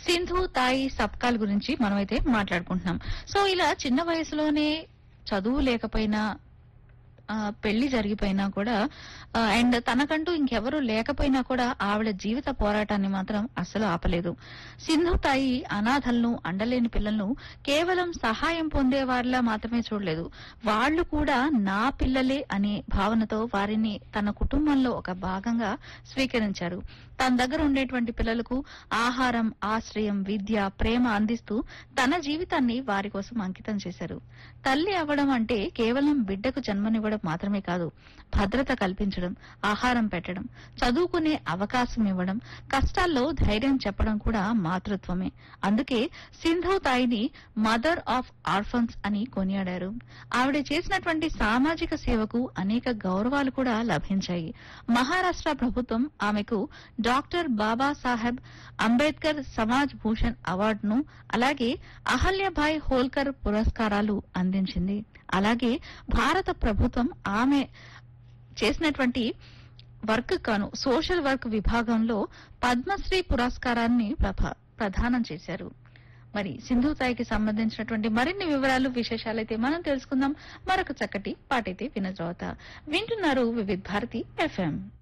సింధు తాయి సబ్కాల్ గురించి మనమైతే మాట్లాడుకుంటున్నాం సో ఇలా చిన్న వయసులోనే చదువు లేకపోయినా ఆ, పెళ్లి జరిగిపోయినా కూడా అండ్ తనకంటూ ఇంకెవరూ లేకపోయినా కూడా ఆవిడ జీవిత పోరాటాన్ని మాత్రం అస్సలు ఆపలేదు సింధు తాయి అనాథలను అండలేని పిల్లలను కేవలం సహాయం పొందే వారిలా మాత్రమే చూడలేదు వాళ్ళు కూడా నా పిల్లలే అనే భావనతో వారిని తన కుటుంబంలో ఒక భాగంగా స్వీకరించారు తన దగ్గర ఉండేటువంటి పిల్లలకు ఆహారం ఆశ్రయం విద్య ప్రేమ అందిస్తూ తన జీవితాన్ని వారి కోసం అంకితం చేశారు తల్లి అవ్వడం అంటే కేవలం బిడ్డకు జన్మనివ్వడం మాత్రమే కాదు భద్రత కల్పించడం ఆహారం పెట్టడం చదువుకునే అవకాశం ఇవ్వడం కష్టాల్లో ధైర్యం చెప్పడం కూడా మాతృత్వమే అందుకే సింధు తాయిని మదర్ ఆఫ్ ఆర్ఫన్స్ అని కొనియాడారు ఆవిడ చేసినటువంటి సామాజిక సేవకు అనేక గౌరవాలు కూడా లభించాయి మహారాష్ట్ర ప్రభుత్వం ఆమెకు డాక్టర్ బాబాసాహెబ్ అంబేద్కర్ సమాజ్ భూషణ్ అవార్డును అలాగే అహల్యభాయ్ హోల్కర్ పురస్కారాలు అందించింది అలాగే భారత ప్రభుత్వం ఆమె చేసినటువంటి వర్క్ కాను సోషల్ వర్క్ విభాగంలో పద్మశ్రీ పురస్కారాన్ని ప్రభ- ప్రదానం చేశారు మరి సింధు తాయికి సంబంధించినటువంటి మరిన్ని వివరాలు విశేషాలైతే మనం తెలుసుకుందాం మరొక చక్కటి పాటైతే విన తర్వాత వింటున్నారు వివిధ్ భారతి ఎఫ్ఎం